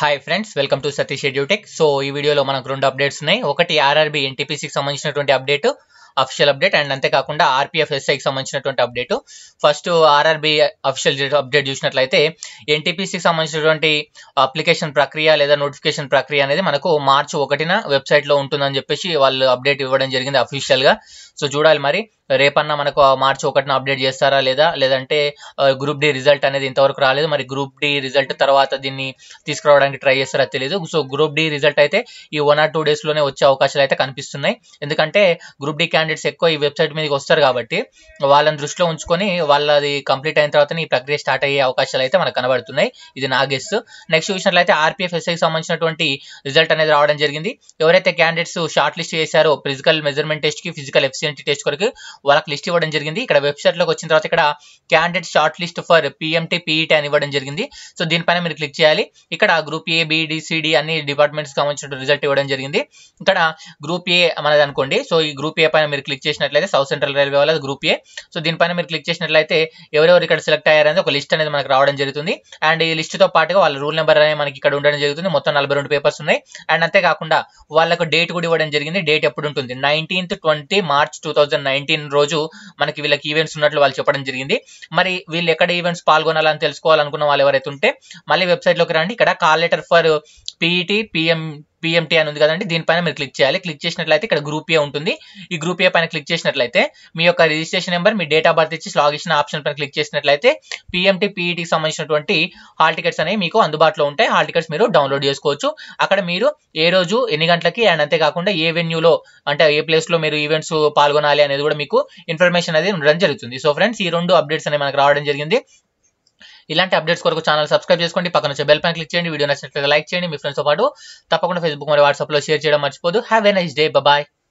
hi friends welcome to Satish Edutech so ఈ వీడియోలో మనకు రెండు అప్డేట్స్ ఉన్నాయి ఒకటి ఆర్ఆర్బి ఎన్టీపీసీకి సంబంధించినటువంటి అప్డేట్ అఫిషియల్ అప్డేట్ అండ్ అంతేకాకుండా ఆర్పీఎఫ్ ఎస్ఐకి సంబంధించినటువంటి update first RRB official update చూసినట్లయితే ఎన్టీపీసీకి సంబంధించినటువంటి అప్లికేషన్ ప్రక్రియ లేదా నోటిఫికేషన్ ప్రక్రియ అనేది మనకు మార్చి ఒకటిన వెబ్సైట్లో ఉంటుందని చెప్పేసి వాళ్ళు అప్డేట్ ఇవ్వడం జరిగింది అఫీషియల్గా సో చూడాలి మరి రేపన్నా మనకు మార్చి ఒకటిన అప్డేట్ చేస్తారా లేదా లేదంటే గ్రూప్ డి రిజల్ట్ అనేది ఇంతవరకు రాలేదు మరి గ్రూప్ డి రిజల్ట్ తర్వాత దీన్ని తీసుకురావడానికి ట్రై చేస్తారా తెలియదు సో గ్రూప్ డి రిజల్ట్ అయితే ఈ వన్ ఆర్ టూ డేస్లోనే వచ్చే అవకాశాలు అయితే కనిపిస్తున్నాయి ఎందుకంటే గ్రూప్ డి క్యాండిడేట్స్ ఎక్కువ ఈ వెబ్సైట్ మీదకి వస్తారు కాబట్టి వాళ్ళని దృష్టిలో ఉంచుకొని వాళ్ళది కంప్లీట్ అయిన తర్వాత ఈ ప్రక్రియ స్టార్ట్ అయ్యే అవకాశాలు అయితే మనకు కనబడుతున్నాయి ఇది నా గెస్ నెక్స్ట్ చూసినట్లయితే ఆర్పీఎఫ్ ఎస్ఐకి సంబంధించినటువంటి రిజల్ట్ అనేది రావడం జరిగింది ఎవరైతే క్యాండిడేట్స్ షార్ట్ లిస్ట్ చేశారో ఫిజికల్ మెజర్మెంట్ టెస్ట్ కి ఫిజికల్ ఎఫిషియన్సీ టెస్ట్ కొరకు వాళ్ళకి లిస్ట్ ఇవ్వడం జరిగింది ఇక్కడ వెబ్సైట్ లోకి వచ్చిన తర్వాత ఇక్కడ candidate short list for PMT PET అని ఇవ్వడం జరిగింది సో దీనిపైన మీరు క్లిక్ చేయాలి ఇక్కడ గ్రూప్ ఏ బిడిసిడి అన్ని డిపార్ట్మెంట్స్ సంబంధించిన రిజల్ట్ ఇవ్వడం జరిగింది ఇక్కడ గ్రూప్ ఏ మనది అనుకోండి సో ఈ గ్రూప్ ఏ పైన మీరు క్లిక్ చేసినట్లయితే సౌత్ సెంట్రల్ రైల్వే వాళ్ళది గ్రూప్ ఏ సో దీనిపైన మీరు క్లిక్ చేసినట్లయితే ఎవరెవరు ఇక్కడ సెలెక్ట్ అయ్యారనేది ఒక లిస్ట్ అనేది మనకు రావడం జరుగుతుంది అండ్ ఈ లిస్ట్ తో పాటుగా వాళ్ళ రూల్ నెంబర్ అనేది మనకి ఇక్కడ ఉండడం జరుగుతుంది మొత్తం నలభై రెండు పేపర్స్ ఉన్నాయి అండ్ అంతేకాకుండా వాళ్ళకు డేట్ కూడా ఇవ్వడం జరిగింది డేట్ ఎప్పుడు ఉంటుంది nineteenth twenty March two thousand nineteen రోజు మనకి వీళ్ళకి ఈవెంట్స్ ఉన్నట్లు వాళ్ళు చెప్పడం జరిగింది మరి వీళ్ళు ఎక్కడ ఈవెంట్స్ పాల్గొనాలని తెలుసుకోవాలనుకున్న వాళ్ళు ఎవరైతే ఉంటే మళ్ళీ వెబ్సైట్ లోకి రండి ఇక్కడ call letter for PET PM PMT అని ఉంది కదండి దీనిపైన మీరు క్లిక్ చేయాలి క్లిక్ చేసినట్లయితే ఇక్కడ గ్రూప్ ఏ ఉంటుంది ఈ గ్రూప్ ఏ పైన క్లిక్ చేసినట్లయితే మీ యొక్క రిజిస్ట్రేషన్ నెంబర్ మీ డేట్ ఆఫ్ బర్త్ ఇచ్చి లాగిషన్ ఆప్షన్ పైన క్లిక్ చేసినట్లయితే పిఎంటీ పీఈటీకి సంబంధించినటువంటి హాల్ టికెట్స్ అనేవి మీకు అందుబాటులో ఉంటాయి హాల్ టికెట్స్ మీరు డౌన్లోడ్ చేసుకోవచ్చు అక్కడ మీరు ఏ రోజు ఎన్ని గంటలకి అండ్ అంతేకాకుండా ఏ వెన్యూలో అంటే ఏ ప్లేస్ లో మీరు ఈవెంట్స్ పాల్గొనాలి అనేది కూడా మీకు ఇన్ఫర్మేషన్ అనేది ఉండడం జరుగుతుంది సో ఫ్రెండ్స్ ఈ రెండు అప్డేట్స్ అనేవి మనకు రావడం జరిగింది ఇలాంటి అప్డేట్స్ కొరకు ఛానల్ సబ్స్క్రైబ్ చేసుకోండి పక్కన వచ్చే బెల్ పైన క్లిక్ చేయండి వీడియో నచ్చినట్లయితే లైక్ చేయండి మీ ఫ్రెండ్స్తో పాటు తప్పకుండా ఫేస్బుక్ మరియు వాట్సాప్లో షేర్ చేయడం మర్చిపోదు have a nice day bye